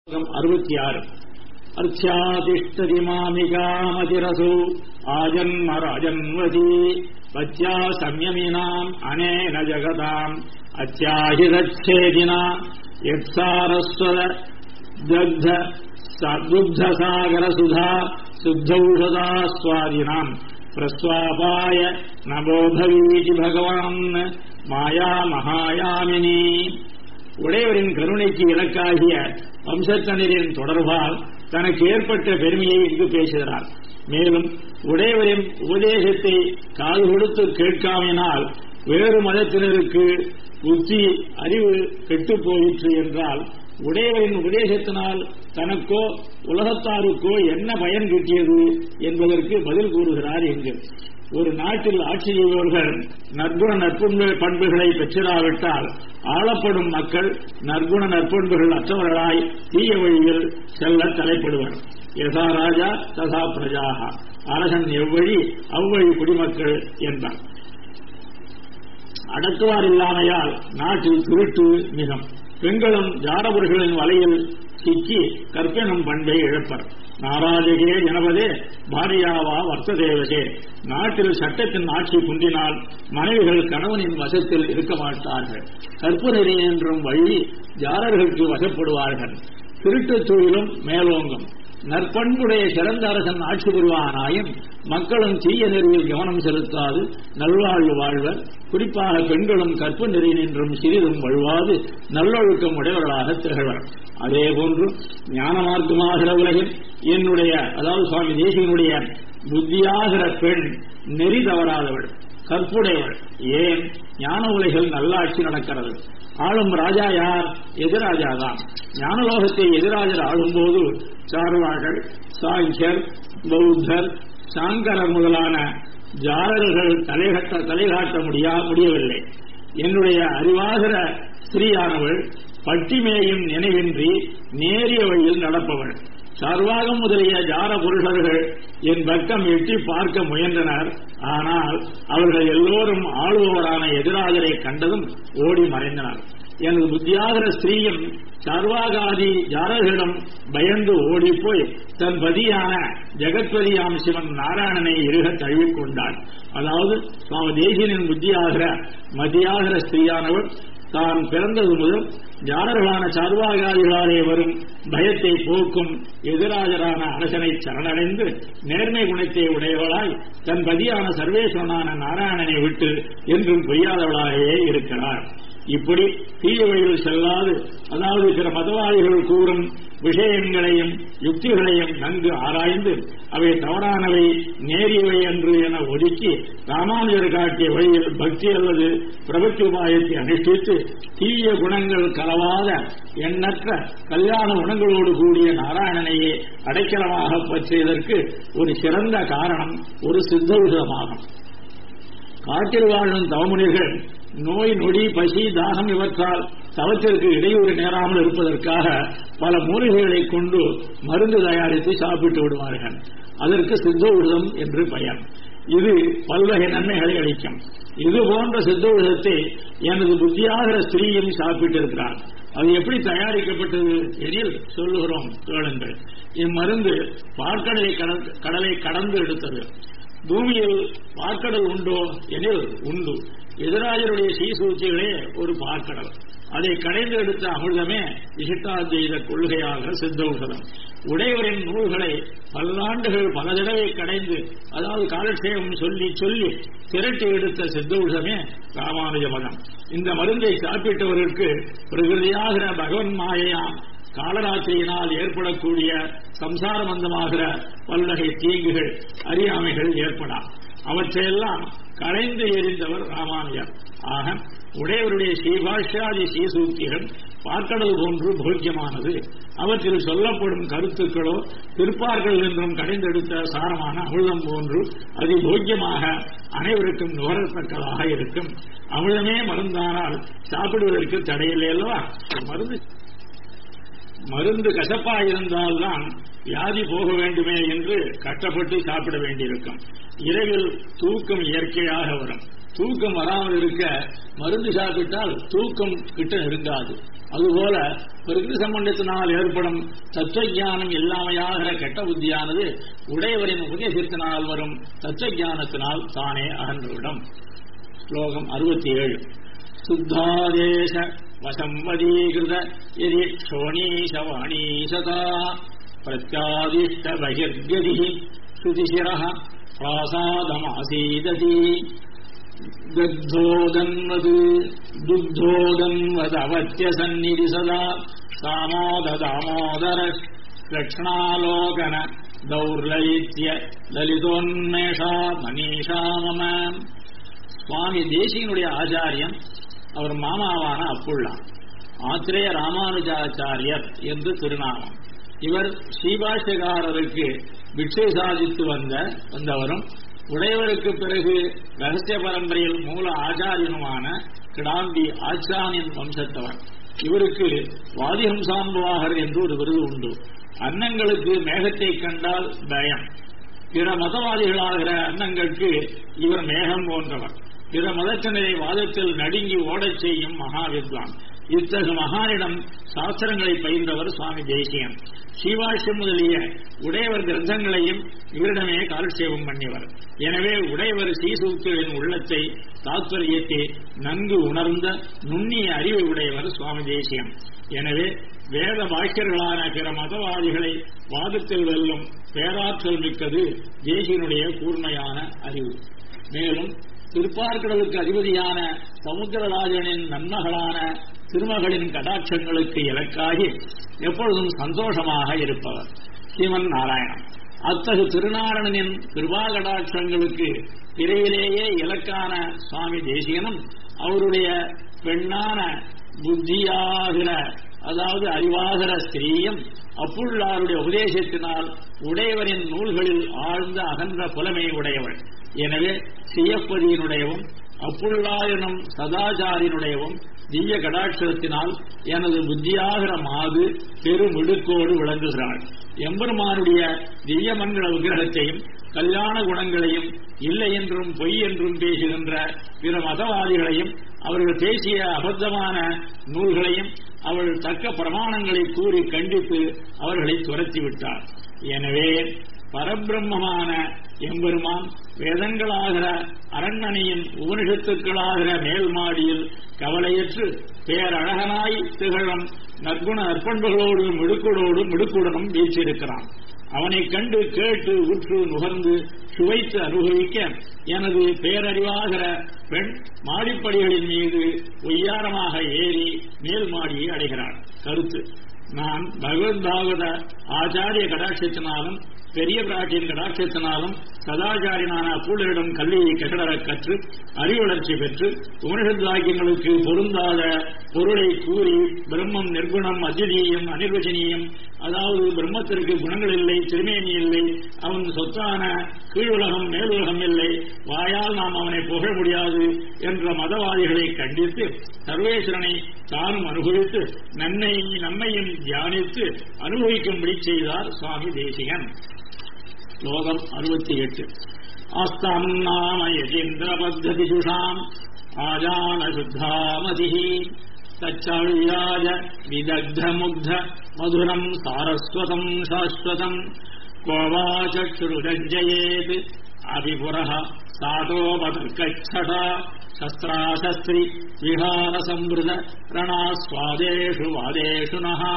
அறுபத்தி ஆறு அர்ச்சாதிஷ்டதி மாமிகாமதிரசு ஆஜன்ம ராஜன்வதி பத்யா சம்யமினாம் அனேன ஜகதாம் அத்தியாஹிதச்சேதினா யத்சாரஸ்வத தக்த துக்தசாகர சுதா சுத்தௌஷதா சுவாதினாம் பிரஸ்வாபாய நபோபவீதி பகவான் மாயா மகாயாமினி உடையவரின் கருணைக்கு இலக்காகிய வம்சத்தனரின் தொடர்பால் தனக்கு ஏற்பட்ட பெருமையை இங்கு பேசுகிறார் மேலும் உடையவரின் உபதேசத்தை காது கொடுத்து கேட்காமினால் வேறு மதத்தினருக்கு புத்தி அறிவு கெட்டுப் போயிற்று என்றால் உடையவரின் உபதேசத்தினால் தனக்கோ உலகத்தாருக்கோ என்ன பயன் கிட்டியது என்பதற்கு பதில் கூறுகிறார் எங்கு ஒரு நாட்டில் ஆட்சி செய்பவர்கள் நற்குண நற்பண்பு பண்புகளை பெற்றிராவிட்டால் ஆளப்படும் மக்கள் நற்குண நற்பண்புகள் அற்றவர்களாய் தீய வழியில் செல்ல தலைப்படுவர் யதா ராஜா ததா பிரஜாகா அரசன் எவ்வழி அவ்வழி குடிமக்கள் என்றார் அடக்குவார் இல்லாமையால் நாட்டில் திருட்டு மிகம் பெண்களும் ஜாடவர்களின் வலையில் சிக்கி கற்பினும் பண்பை இழப்பர் நாராஜகே எனவதே பாரியாவா வர்த்த தேவதே நாட்டில் சட்டத்தின் ஆட்சி குன்றினால் மனைவிகள் கணவனின் வசத்தில் இருக்க மாட்டார்கள் கற்புநெறி என்றும் வழி ஜாரர்களுக்கு வசப்படுவார்கள் திருட்டுத் தொழிலும் மேலோங்கும் நற்பண்புடைய சிறந்த அரசன் ஆட்சி புரிவானாயும் மக்களும் தீய நெறியில் கவனம் செலுத்தாது நல்வாழ்வு வாழ்வர் குறிப்பாக பெண்களும் கற்பு நெறி நின்றும் சிறிதும் வழுவாது நல்லொழுக்கம் உடையவர்களாக திகழ்வர் அதே போன்று ஞான மார்க்கமாகிற உலகில் என்னுடைய அதாவது சுவாமி தேசியனுடைய புத்தியாகிற பெண் நெறி தவறாதவள் கற்புடையவள் ஏன் ஞான உலகில் நல்லாட்சி நடக்கிறது ஆளும் ராஜா யார் எதிராஜா தான் ஞானலோகத்தை எதிராஜர் ஆளும்போது சார்வார்கள் சாங்கியர் பௌத்தர் சாங்கரர் முதலான ஜாரர்கள் தலைகட்ட தலைகாட்ட முடியா முடியவில்லை என்னுடைய அறிவாகிற ஸ்திரீயானவள் பட்டிமேயும் நினைவின்றி நேரிய வழியில் நடப்பவள் சர்வாகம் முதலிய ஜார புருஷர்கள் என் பக்கம் எட்டி பார்க்க முயன்றனர் ஆனால் அவர்கள் எல்லோரும் ஆளுபவரான எதிராஜரை கண்டதும் ஓடி மறைந்தனர் எனது புத்தியாகிற ஸ்திரீயும் சர்வாகாதி ஜாரர்களிடம் பயந்து ஓடிப்போய் தன் பதியான ஜெகத்பதியாம் சிவன் நாராயணனை இருக தழுவிக்கொண்டாள் அதாவது சுவாமி தேசியனின் புத்தியாகிற மதியாகிற ஸ்திரீயானவள் தான் பிறந்தது முதல் ஜானர்களான சார்வாகாதிகளாலே வரும் பயத்தை போக்கும் எதிராஜரான அரசனை சரணடைந்து நேர்மை குணத்தை உடையவளாய் தன் பதியான சர்வேஸ்வரனான நாராயணனை விட்டு என்றும் பொய்யாதவளாகவே இருக்கிறார் இப்படி தீய வழியில் செல்லாது அதாவது சில மதவாதிகள் கூறும் விஷயங்களையும் யுக்திகளையும் நன்கு ஆராய்ந்து அவை தவறானவை நேரியவை என்று என ஒதுக்கி ராமானுஜர் காட்டிய வழியில் பக்தி அல்லது பிரபத்தி உபாயத்தை அனுஷ்டித்து தீய குணங்கள் கலவாத எண்ணற்ற கல்யாண குணங்களோடு கூடிய நாராயணனையே அடைக்கலமாக பற்றியதற்கு ஒரு சிறந்த காரணம் ஒரு சித்தௌஷமாகும் காட்டில் வாழும் தவமுனிகள் நோய் நொடி பசி தாகம் இவற்றால் தவத்திற்கு இடையூறு நேராமல் இருப்பதற்காக பல மூலிகைகளை கொண்டு மருந்து தயாரித்து சாப்பிட்டு விடுவார்கள் அதற்கு சித்தௌஷதம் என்று பெயர் இது பல்வகை நன்மைகளை அளிக்கும் இது போன்ற சித்தௌஷதத்தை எனது புத்தியாகிற ஸ்திரீயும் சாப்பிட்டிருக்கிறார் அது எப்படி தயாரிக்கப்பட்டது எனில் சொல்லுகிறோம் கேளுங்கள் இம்மருந்து பார்க்கடலை கடலை கடந்து எடுத்தது பூமியில் பார்க்கடல் உண்டோ எனில் உண்டு எதிராஜருடைய சீசூச்சிகளே ஒரு பார்க்கடல் அதை கடைந்து எடுத்த அமிர்தமே விசிட்டாத்வைத கொள்கையாக சித்தௌஷதம் உடையவரின் நூல்களை பல்லாண்டுகள் பல தடவை கடைந்து அதாவது காலட்சேபம் சொல்லி சொல்லி திரட்டி எடுத்த சித்தௌஷமே ராமானுஜ மதம் இந்த மருந்தை சாப்பிட்டவருக்கு பிரகிருதியாகிற பகவன் மாயையாம் காலராத்திரியினால் ஏற்படக்கூடிய சம்சாரமந்தமாகிற பல்வகை தீங்குகள் அறியாமைகள் ஏற்படா அவற்றையெல்லாம் களைந்து எறிந்தவர் ராமானுஜர் ஆக உடையவருடைய ஸ்ரீபாஷ்யாதி ஸ்ரீசூக்திகள் பார்க்கடல் போன்று போக்கியமானது அவற்றில் சொல்லப்படும் கருத்துக்களோ திருப்பார்கள் என்றும் கடைந்தெடுத்த சாரமான அமிர்தம் போன்று அதிபோக்கியமாக அனைவருக்கும் நுகரத்தக்கதாக இருக்கும் அமிர்தமே மருந்தானால் சாப்பிடுவதற்கு தடையில்லை அல்லவா மருந்து மருந்து கசப்பா இருந்தால்தான் வியாதி போக வேண்டுமே என்று கஷ்டப்பட்டு சாப்பிட வேண்டியிருக்கும் இரவில் தூக்கம் இயற்கையாக வரும் தூக்கம் வராமல் இருக்க மருந்து சாப்பிட்டால் தூக்கம் கிட்ட நெருங்காது அதுபோல பிரகிருதி சம்பந்தத்தினால் ஏற்படும் தத்துவஞானம் இல்லாமையாகிற கெட்ட புத்தியானது உடையவரின் உபதேசத்தினால் வரும் தத்துவஞானத்தினால் தானே அகன்றுவிடும் ஸ்லோகம் அறுபத்தி ஏழு சுத்தாதேச வசம்பதீகிருத எதி க்ஷோணீசவாணீ சதா பிரத்யாதிஷ்ட பகிர்கதி சுதிசிரः प्रासादमासीदति दग्धोदन्वद् दुग्धोदन्वदवत्यसन्निधि सदा सामोददामोदर लक्ष्णालोकन दौर्लयित्य ललितोन्मेषा மனிஷா மம சுவாமி தேசிகனுடைய ஆச்சாரியன் அவர் மாமாவான அப்புள்ளா ஆத்திரேய ராமானுஜாச்சாரியர் என்று திருநாமம் இவர் ஸ்ரீபாஷ்யகாரருக்கு பிக்ஷை சாதித்து வந்த வந்தவரும் உடையவருக்கு பிறகு ரகசிய பரம்பரையில் மூல ஆச்சாரியனுமான கிடாம்பி ஆச்சானின் வம்சத்தவர் இவருக்கு வாதிஹம்சாம்புவாகர் என்று ஒரு விருது உண்டு அன்னங்களுக்கு மேகத்தை கண்டால் பயம் பிற மதவாதிகளாகிற அன்னங்களுக்கு இவர் மேகம் போன்றவர் பிற மதத்தினரை வாதத்தில் நடுங்கி ஓடச் செய்யும் மகா வித்வான் இத்தகு மகானிடம் சாஸ்திரங்களை பயின்றவர் சுவாமி தேசியன் சீவாஷ்யம் முதலிய உடையவர் கிரந்தங்களையும் இவரிடமே காலட்சேபம் பண்ணியவர் எனவே உடையவர் சீசூக்திகளின் உள்ளத்தை தாத்பரியத்தை நன்கு உணர்ந்த நுண்ணிய அறிவை உடையவர் சுவாமி தேசியம் எனவே வேத பாக்கியர்களான பிற மதவாதிகளை வாதத்தில் வெல்லும் பேராற்றல் மிக்கது தேசியனுடைய கூர்மையான அறிவு மேலும் திருப்பார்கடலுக்கு அதிபதியான சமுத்திரராஜனின் நன்மகளான திருமகளின் கடாட்சங்களுக்கு இலக்காகி எப்பொழுதும் சந்தோஷமாக இருப்பவர் ஸ்ரீமன் நாராயணன் அத்தகு திருநாரணனின் கிருபா கடாட்சங்களுக்கு பிறையிலேயே இலக்கான சுவாமி தேசிகனும் அவருடைய பெண்ணான புத்தியாகிற அதாவது அறிவாகிற ஸ்திரீயும் அப்புள்ளாருடைய உபதேசத்தினால் உடையவரின் நூல்களில் ஆழ்ந்த அகன்ற புலமை உடையவள் எனவே சியப்பதியினுடையவும் அப்புள்ளாயனும் சதாச்சாரியனுடையவும் திவ்ய கடாட்சத்தினால் எனது புத்தியாகிற மாது பெருமிடுக்கோடு விளங்குகிறாள் எம்பெருமானுடைய திவ்ய மங்கள விக்கிரகத்தையும் கல்யாண குணங்களையும் இல்லை என்றும் பொய் என்றும் பேசுகின்ற பிற மதவாதிகளையும் அவர்கள் பேசிய அபத்தமான நூல்களையும் அவள் தக்க பிரமாணங்களை கூறி கண்டித்து அவர்களை துரத்திவிட்டார் எனவே பரபிரம்மமான எம்பெருமான் வேதங்களாகிற அரண்மனையின் உபனிஷத்துக்களாகிற மேல் மாடியில் கவலையற்று பேரழகனாய் திகழும் நற்குண நற்பண்புகளோடு மிடுக்குடோடு மிடுக்குடனும் வீச்சிருக்கிறான் அவனைக் கண்டு கேட்டு உற்று நுகர்ந்து சுவைத்து அனுபவிக்க எனது பேரறிவாகிற பெண் மாடிப்படிகளின் மீது ஒய்யாரமாக ஏறி மேல் மாடியை அடைகிறாள் கருத்து நான் பகவத் பாகவத ஆச்சாரிய கடாட்சத்தினாலும் பெரிய பிராட்டியின் கடாட்சத்தினாலும் சதாச்சாரியனான பூலரிடம் கல்வியை கட்டடர கற்று அறிவளர்ச்சி பெற்று உபனிஷத் வாக்கியங்களுக்கு பொருந்தாத பொருளை கூறி பிரம்மம் நிர்குணம் அத்விதீயம் அனிர்வச்சனீயம் அதாவது பிரம்மத்திற்கு குணங்கள் இல்லை திருமேனி இல்லை அவன் சொத்தான கீழுலகம் மேலுலகம் இல்லை வாயால் நாம் அவனை புகழ முடியாது என்ற மதவாதிகளை கண்டித்து சர்வேஸ்வரனை தானும் அனுபவித்து நன்மை நம்மையும் தியானித்து அனுபவிக்கும்படி செய்தார் சுவாமி தேசிகன் ஸ்லோகம் அறுபத்தி எட்டு ஆஸ்தாம் நாம யஜேந்திர பத்ததி சுஷாம் ஆஜான சுத்தாமதி தச்சாழியாஜ விதக்த முக்த மதுரம் சாரஸ்வதம் சாஸ்வதம் கோவாச்சுருதஞ்சயேத் அபிபுரः சாதோபதர்க்கச்சடா சஸ்திராசஸ்திரி விஹார சம்பிருத ரணாஸ்வாதேஷு வாதேஷு நகா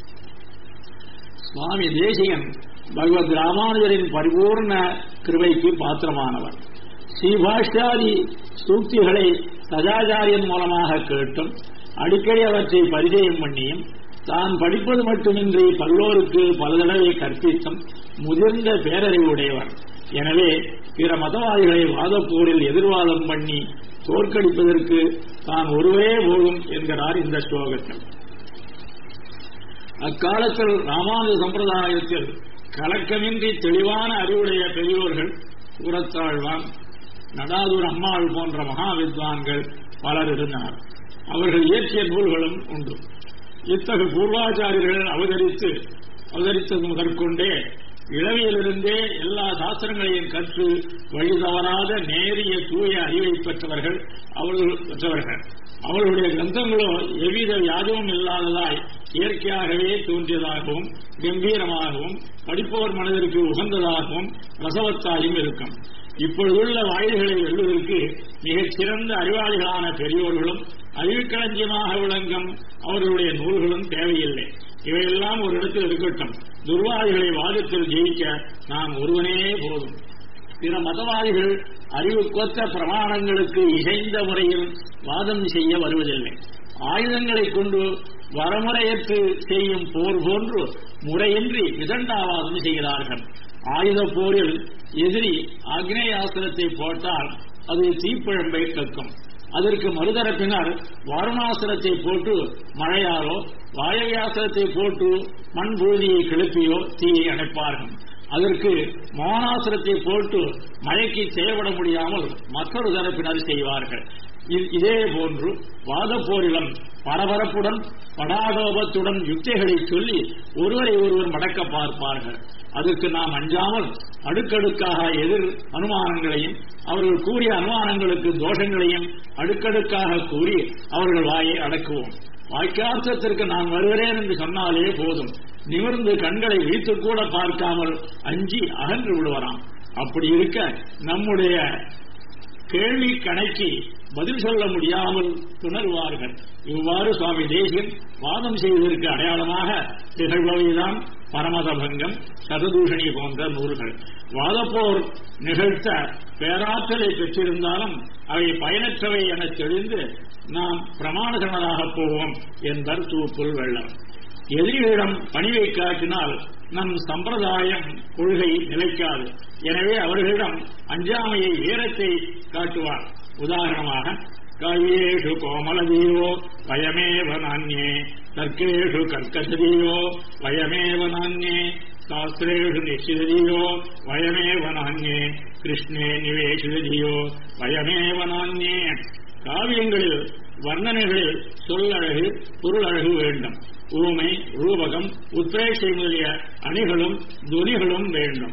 சுவாமி தேசிகன் பகவத் ராமானுஜரின் பரிபூர்ண கிருபைக்கு பாத்திரமானவர் ஸ்ரீபாஷ்யாதி சூக்திகளை சதாச்சாரியன் மூலமாக கேட்டும் அடிக்கடி அவற்றை பரிச்சயம் பண்ணியும் தான் படிப்பது மட்டுமின்றி பல்லோருக்கு பல தடவை கற்பித்தும் முதிர்ந்த பேரறிவுடையவர் எனவே பிற மதவாதிகளை வாதப்போரில் எதிர்வாதம் பண்ணி தோற்கடிப்பதற்கு தான் ஒருவரே போதும் என்கிறார் இந்த ஸ்லோகத்தில் அக்காலத்தில் ராமானுஜ சம்பிரதாயத்தில் கலக்கமின்றி தெளிவான அறிவுடைய பெரியோர்கள் கூறத்தாழ்வான் நடாதூர் அம்மாள் போன்ற மகா வித்வான்கள் பலர் இருந்தனர் அவர்கள் இயற்றிய நூல்களும் உண்டு இத்தகு பூர்வாச்சாரியர்கள் அவதரித்து அவதரித்தது முதற்கொண்டே இளவியிலிருந்தே எல்லா சாஸ்திரங்களையும் கற்று வழி தவறாத நேரிய தூய அறிவை பெற்றவர்கள் அவர்கள் பெற்றவர்கள் அவர்களுடைய கிரந்தங்களோ எவ்வித வியாஜமும் இல்லாததாய் இயற்கையாகவே தோன்றியதாகவும் கம்பீரமாகவும் படிப்பவர் மனதிற்கு உகந்ததாகவும் ரசவத்தாயும் இருக்கும் இப்பொழுதுள்ள வாயில்களை வெல்வதற்கு மிகச் சிறந்த அறிவாளிகளான பெரியோர்களும் அறிவுக்களஞ்சியமாக விளங்கும் அவர்களுடைய நூல்களும் தேவையில்லை இவையெல்லாம் ஒரு இடத்தில் இருக்கட்டும் துர்வாதிகளை வாதத்தில் ஜெயிக்க நாம் ஒருவனே போதும் பிற மதவாதிகள் அறிவுக்கொத்த பிரமாணங்களுக்கு இசைந்த முறையில் வாதம் செய்ய வருவதில்லை ஆயுதங்களை கொண்டு வரமுறையற்று செய்யும் போர் போன்று முறையின்றி விதண்டாவாதம் செய்கிறார்கள் ஆயுத போரில் எதிரி ஆக்னேயாஸ்திரத்தை போட்டால் அது தீப்பிழம்பை கக்கும் அதற்கு மறுதரப்பினர் வாரணாசிரத்தை போட்டு மழையாலோ வாயவியாசிரத்தை போட்டு மண் புழுதியை கிளப்பியோ தீயை அணைப்பார்கள் அதற்கு மோனாசிரத்தை போட்டு மழைக்கு செயல்பட முடியாமல் மற்றொரு தரப்பினர் செய்வார்கள் இதே போன்று வாத போரிலும் பரபரப்புடன் படாடோபத்துடன் யுக்திகளை சொல்லி ஒருவரை ஒருவர் மடக்க பார்ப்பார்கள் அதற்கு நாம் அஞ்சாமல் அடுக்கடுக்காக எதிர் அனுமானங்களையும் அவர்கள் கூறிய அனுமானங்களுக்கு தோஷங்களையும் அடுக்கடுக்காக கூறி அவர்கள் வாயை அடக்குவோம் வாக்கியார்த்தத்திற்கு நான் வருகிறேன் என்று சொன்னாலே போதும் நிமிர்ந்து கண்களை வைத்து கூட பார்க்காமல் அஞ்சி அகன்று விடுவராம் அப்படி இருக்க நம்முடைய கேள்வி கணக்கி பதில் சொல்ல முடியாமல் துணர்வார்கள் இவ்வாறு சுவாமி தேசியன் வாதம் செய்வதற்கு அடையாளமாக திகழ்பவைதான் பரமதபங்கம் சததூஷணி போன்ற நூல்கள் வாதப்போர் நிகழ்த்த பேராற்றலை பெற்றிருந்தாலும் அவை பயனற்றவை என தெளிந்து நாம் பிரமாணகணராக போவோம் என்பர் தூப்புல் வெள்ளம் எதிரிகளிடம் பணிவை காட்டினால் நம் சம்பிரதாயம் கொள்கை நிலைக்காது எனவே அவர்களிடம் அஞ்சாமையை வீரத்தை காட்டுவார் உதாரணமாக காவியேஷு கோமலதீயோ வயமேவ நானியே தர்க்கேஷு கர்க்கசதீயோ வயமேவ நானியே சாஸ்திரேஷு நிச்சிததியோ வயமேவ நானியே கிருஷ்ணே நிவேசிததியோ வயமேவ நானியே காவியங்களில் வர்ணனைகளில் சொல்லழகு பொருளழகு வேண்டும் ஊமை ரூபகம் உத்ரேஷை முதலிய அணிகளும் துனிகளும் வேண்டும்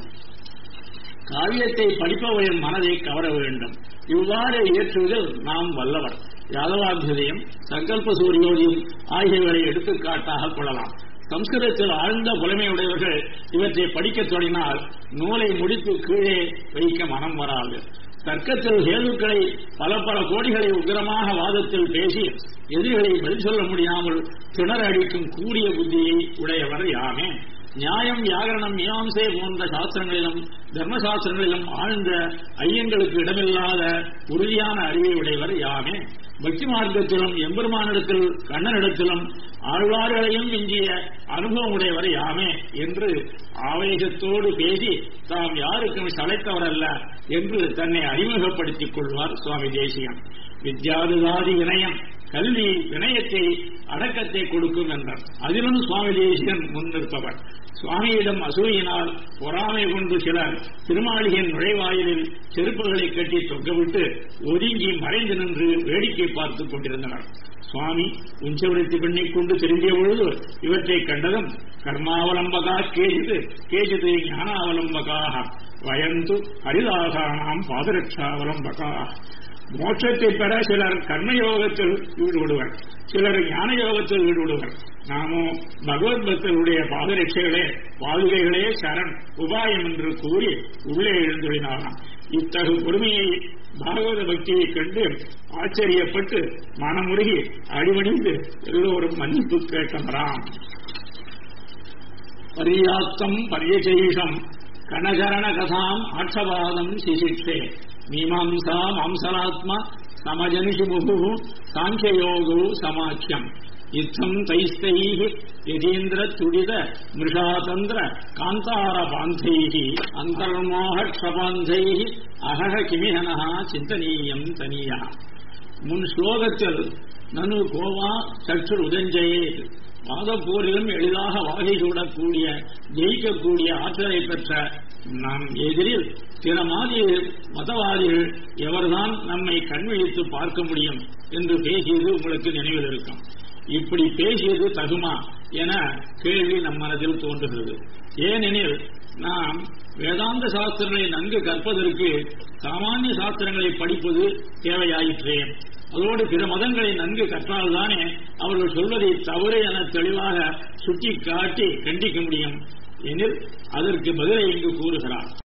காவியத்தை படிப்பவரின் மனதை கவர வேண்டும் இவ்வாறு இயற்றுவதில் நாம் வல்லவர் யாதவாபியுதயம் சங்கல்ப சூரியோதியம் ஆகியவரை எடுத்துக்காட்டாக கொள்ளலாம் சம்ஸ்கிருதத்தில் ஆழ்ந்த புலமையுடையவர்கள் இவற்றை படிக்கத் தொடங்கினால் நூலை முடித்து கீழே வைக்க மனம் வராது தர்க்கத்தில் ஹேதுக்களை பல பல கோடிகளை உக்கிரமாக வாதத்தில் பேசி எதிரிகளை பதில் சொல்ல முடியாமல் திணற அடிக்கும் கூறிய புத்தியை உடையவர் யாமே நியாயம் வியாகரணம் மீமாம்சை போன்ற சாஸ்திரங்களிலும் தர்மசாஸ்திரங்களிலும் ஆழ்ந்த ஐயங்களுக்கு இடமில்லாத உறுதியான அறிவை உடையவர் யாமே பக்தி மார்க்கத்திலும் எம்பெருமானிடத்தில் கண்ணனிடத்திலும் ஆழ்வார்களையும் மிஞ்சிய அனுபவம் உடையவர் யாமே என்று ஆவேசத்தோடு பேசி தாம் யாருக்கும் சளைத்தவரல்ல என்று தன்னை அறிமுகப்படுத்திக் கொள்வார் சுவாமி தேசியம் வித்யாதுதாதி வினயம் கல்வி வினயத்தை அடக்கத்தை கொடுக்கும் என்றார் அதிலும் சுவாமி தேசியன் முன்னிற்பவர் சுவாமியிடம் அசூயினால் பொறாமை கொண்டு சிலர் திருமாளிகையின் நுழைவாயிலில் செருப்புகளை கட்டி தொங்கவிட்டு ஒதுங்கி மறைந்து நின்று வேடிக்கை பார்த்துக் கொண்டிருந்தனர் சுவாமி உஞ்சவருத்தி பண்ணிக் கொண்டு திரும்பிய பொழுது இவற்றை கண்டதும் கர்மாவலம்பகா கேஜிது கேஜிது ஞானாவலம்பகாக வயந்து ஹரிதாசானாம் பாதரட்சாவலம்பகாக மோட்சத்தை பெற சிலர் கர்மயோகத்தில் ஈடுபடுவர் சிலர் ஞான யோகத்தில் ஈடுபடுவர் நாமோ பகவத் பக்தருடைய பாதரட்சைகளே பாதுகைகளே சரண் உபாயம் என்று கூறி உள்ளே எழுந்துள்ளினாராம் இத்தகு பொறுமையை பாகவத பக்தியை கண்டு ஆச்சரியப்பட்டு மனமுருகி அடிவணிந்து எல்லோரும் மன்னிப்பு கேட்டமராம் பரியாத்தம் பரியசேஷம் கனகரண கதாம் ஆட்சபாதம் சிசிக்ஷே மீமாம்சா மாம்சலாத்மா சமஜனிஷு முகு சாங்கியயோகு சமாக்கியம் யுத்தம் தைஸ்தைः யதீந்திர துடித மிருஷாதந்திர காந்தார பாந்தைः அந்தர்மோக க்ஷபாந்தைः அகஹ கிமிஹனः சிந்தனீயம் தனியா முன் ஸ்லோகத்தில் நனு கோவா சற்று உதஞ்சையே வாதப்போரிலும் எளிதாக வாகை சூடக்கூடிய ஜெயிக்கக்கூடிய ஆற்றலை பெற்ற நம் எதிரில் பிற மாதிரி மதவாதிகள் எவர்தான் நம்மை கண்விழித்து பார்க்க முடியும் என்று பேசியது உங்களுக்கு நினைவில் இருக்கும் இப்படி பேசியது தகுமா என கேள்வி நம் மனதில் தோன்றுகிறது ஏனெனில் நாம் வேதாந்த சாஸ்திரங்களை நன்கு கற்பதற்கு சாமானிய சாஸ்திரங்களை படிப்பது தேவையாயிற்றே அதோடு பிற மதங்களை நன்கு கற்றால்தானே அவர்கள் சொல்வதை தவறு என தெளிவாக சுட்டி காட்டி கண்டிக்க முடியும் எனில் அதற்கு பதிலை இங்கு கூறுகிறார்